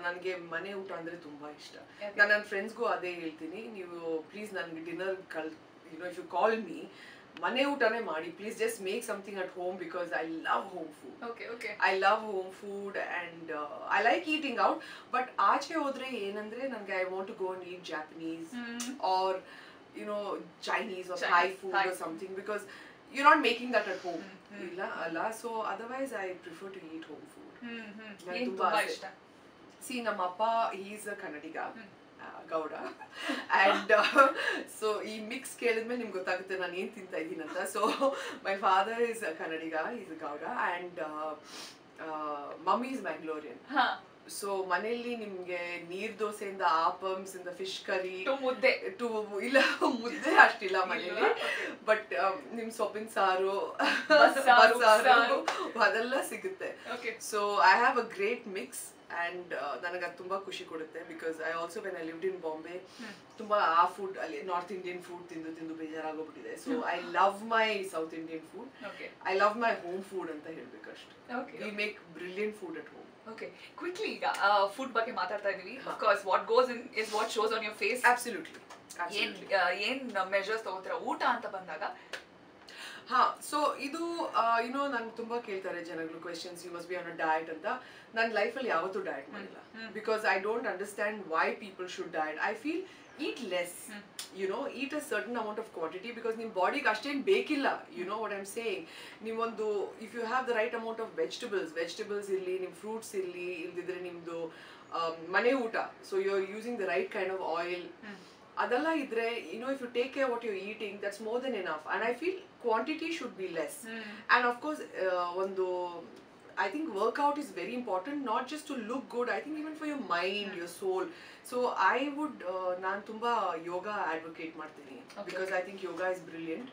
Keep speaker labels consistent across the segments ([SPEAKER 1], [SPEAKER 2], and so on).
[SPEAKER 1] ನನಗೆ ಮನೆ ಊಟ ಅಂದ್ರೆ ತುಂಬಾ ಇಷ್ಟ ನಾನು ನನ್ನ ಫ್ರೆಂಡ್ಸ್ಗೂ ಅದೇ ಹೇಳ್ತೀನಿ ನೀವು ಪ್ಲೀಸ್ ನನಗೆ dinner call you know if you call me ಮನೆ ಊಟನೇ ಮಾಡಿ please just make something at home because I love home food
[SPEAKER 2] okay okay
[SPEAKER 1] I love home food and I like eating out but ಆಚೆ ಹೋದ್ರೆ ಏನಂದ್ರೆ ನನಗೆ I want to go and eat Japanese or you know Chinese or Thai
[SPEAKER 2] Chinese,
[SPEAKER 1] food
[SPEAKER 2] Thai
[SPEAKER 1] or
[SPEAKER 2] food.
[SPEAKER 1] something because you're not making that at home ಇಲ್ಲ ಅಲ್ಲ so otherwise I prefer to eat home food
[SPEAKER 2] hmm hmm
[SPEAKER 1] ನಂಗೆ
[SPEAKER 2] ಏನ್
[SPEAKER 1] ತುಂಬಾ
[SPEAKER 2] ತುಂಬಾ
[SPEAKER 1] ಆಸೆ.
[SPEAKER 2] ಇಷ್ಟ
[SPEAKER 1] C ನಮ್ಮ ಅಪ್ಪ is a Kannadiga ah, Gowda and so ಈ ಮಿಕ್ಸ್ ಕೇಳಿದ್ಮೇಲೆ ನಿಮ್ಗೆ ಗೊತ್ತಾಗುತ್ತೆ ನಾನು ಏನು ತಿಂತಾ ಇದ್ದೀನಿ ಅಂತ so my father is Kannadiga is Gowda and mummy is Bangalorean
[SPEAKER 2] ಹಾ
[SPEAKER 1] ಸೊ ಮನೆಯಲ್ಲಿ ನಿಮ್ಗೆ ನೀರ್ ದೋಸೆಯಿಂದ ಆಪಮ್ಸ್ ಇಂದ ಫಿಶ್ ಕರಿ
[SPEAKER 2] ಟು ಮುದ್ದೆ
[SPEAKER 1] ಟು ಇಲ್ಲ ಮುದ್ದೆ ಅಷ್ಟಿಲ್ಲ ಮನೇಲಿ ಬಟ್ ನಿಮ್ ಸೊಪ್ಪಿನ ಸಾರು
[SPEAKER 2] ಬಸ್ಸಾರು,
[SPEAKER 1] ಬಸ್ಸಾರು
[SPEAKER 2] ಸಾರು.
[SPEAKER 1] ಅದೆಲ್ಲ ಸಿಗುತ್ತೆ
[SPEAKER 2] okay
[SPEAKER 1] so I have a great mix and ನನಗೆ ಅದು ತುಂಬಾ ಖುಷಿ ಕೊಡುತ್ತೆ because I also when I lived in Bombay ತುಂಬಾ ಆ ಫುಡ್ ಅಲ್ಲಿ ನಾರ್ತ್ ಇಂಡಿಯನ್ ಫುಡ್ ತಿಂದು ತಿಂದು ಬೇಜಾರಾಗೋಗ್ಬಿಟ್ಟಿದೆ so I love my south Indian food
[SPEAKER 2] okay
[SPEAKER 1] I love my home food ಅಂತ ಹೇಳ್ಬೇಕಷ್ಟೆ
[SPEAKER 2] okay
[SPEAKER 1] we make brilliant food at home
[SPEAKER 2] okay quickly ಈಗ food ಬಗ್ಗೆ ಮಾತಾಡ್ತಾ ಇದೀವಿ
[SPEAKER 1] ಹಾ.
[SPEAKER 2] Because what goes in is what shows on your face
[SPEAKER 1] absolutely
[SPEAKER 2] ಏನ್ ಆ, ಏನ್ ಮೆಜರ್ಸ್ ತಗೋತೀರಾ ಊಟ ಅಂತ ಬಂದಾಗ
[SPEAKER 1] ಹಾ ಸೊ ಇದು ಯುನೋ ನಂಗೆ ತುಂಬಾ ಕೇಳ್ತಾರೆ ಜನಗಳು questions you must be on a diet ಅಂತ ನನ್ನ ಲೈಫಲ್ಲಿ ಯಾವತ್ತೂ ಡಯಟ್ ಮಾಡಿಲ್ಲ because I don't understand why people should diet I feel eat less you know eat a certain amount of quantity because ನಿಮ್ಮ ಬಾಡಿಗೆ ಅಷ್ಟೇನು ಬೇಕಿಲ್ಲ you know what I'm saying ನೀವೊಂದು if you have the right amount of vegetables vegetables ಇರಲಿ ನಿಮ್ಮ fruits ಇರಲಿ ಇಲ್ದಿದ್ರೆ ನಿಮ್ಮದು ಮನೆ ಊಟ so you are using the right kind of oil ಅದೆಲ್ಲ ಇದ್ರೆ you know if you take care what you eating that's more than enough and I feel quantity should be less and of course ಒಂದು I think workout is very important not just to look good I think even for your mind your soul so I would ನಾನು ತುಂಬ yoga advocate ಮಾಡ್ತೀನಿ because I think yoga is brilliant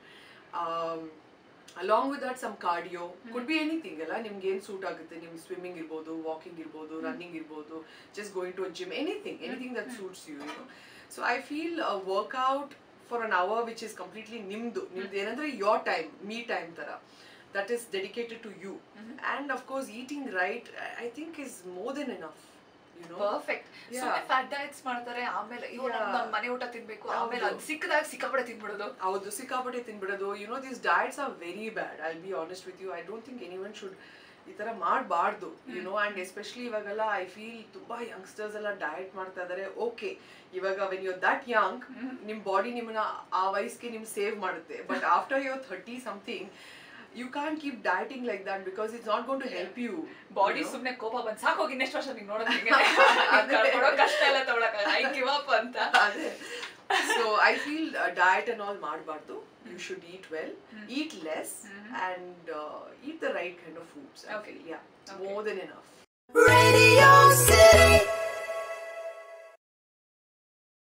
[SPEAKER 1] along with that some cardio could be anything ಅಲ್ಲ ನಿಮ್ಗೆ ಏನು suit ಆಗುತ್ತೆ ನಿಮ್ swimming ಇರ್ಬೋದು walking ಇರ್ಬೋದು ರನ್ನಿಂಗ್ ಇರ್ಬೋದು just going to gym anything anything that suits you you so I feel workout for an hour which is completely ನಿಮ್ದು ನಿಮ್ದು ಏನಂದ್ರೆ ಯೋರ್ ಟೈಮ್ ಮೀ ಟೈಮ್ ತರ that is dedicated to you and of course eating right I think is more than enough you know
[SPEAKER 2] perfect so
[SPEAKER 1] Yeah.
[SPEAKER 2] Fat diets ಮಾಡ್ತಾರೆ ಆಮೇಲೆ ಇವ್
[SPEAKER 1] Yeah.
[SPEAKER 2] ನಮ್ ಮನೆ ಊಟ ತಿನ್ಬೇಕು ಆಮೇಲೆ
[SPEAKER 1] ಹೌದು.
[SPEAKER 2] ಅದ್ ಸಿಕ್ಕದಾಗ ಸಿಕ್ಕಾಪಡೆ ತಿನ್ಬಿಡೋದು
[SPEAKER 1] ಹೌದು ಸಿಕ್ಕಾಪಟ್ಟೆ ತಿನ್ಬಿಡೋದು you know this diets are very bad I be honest with you I don't think any one should ಈ ಥರ ಮಾಡಬಾರ್ದು ಯು ನೋ ಆ್ಯಂಡ್ ಎಸ್ಪೆಷಲಿ ಇವಾಗೆಲ್ಲ ಐ ಫೀಲ್ ತುಂಬ ಯಂಗ್ಸ್ಟರ್ಸ್ ಎಲ್ಲ ಡಯಟ್ ಮಾಡ್ತಾ ಇದ್ದಾರೆ ಓಕೆ ಇವಾಗ ವೆನ್ ಯು ದಟ್ ಯಂಗ್ ನಿಮ್ಮ ಬಾಡಿ ನಿಮ್ಮನ್ನ ಆ ವಯಸ್ಸಿಗೆ ನಿಮ್ ಸೇವ್ ಮಾಡುತ್ತೆ but after your thirty something you can keep dieting like that because it's not going to help you
[SPEAKER 2] body ಸುಮ್ನೆ ಕೋಪ ಬಂದ್ ಸಾಕೋಗಿ ಇನ್ನೆಷ್ಟು ವರ್ಷ ನಿಂಗೆ ನೋಡೋದು ಕಳ್ಕೊಡೋ ಕಷ್ಟ ಎಲ್ಲ ತಗೊಳಕಲ್ಲ ಐ ಗಿವ್ ಅಪ್ ಅಂತ
[SPEAKER 1] ಅದೇ so I feel diet and all ಮಾಡಬಾರ್ದು you should eat well eat less and eat the right kind of foods
[SPEAKER 2] Okay.
[SPEAKER 1] Yeah more than enough
[SPEAKER 3] Radio City.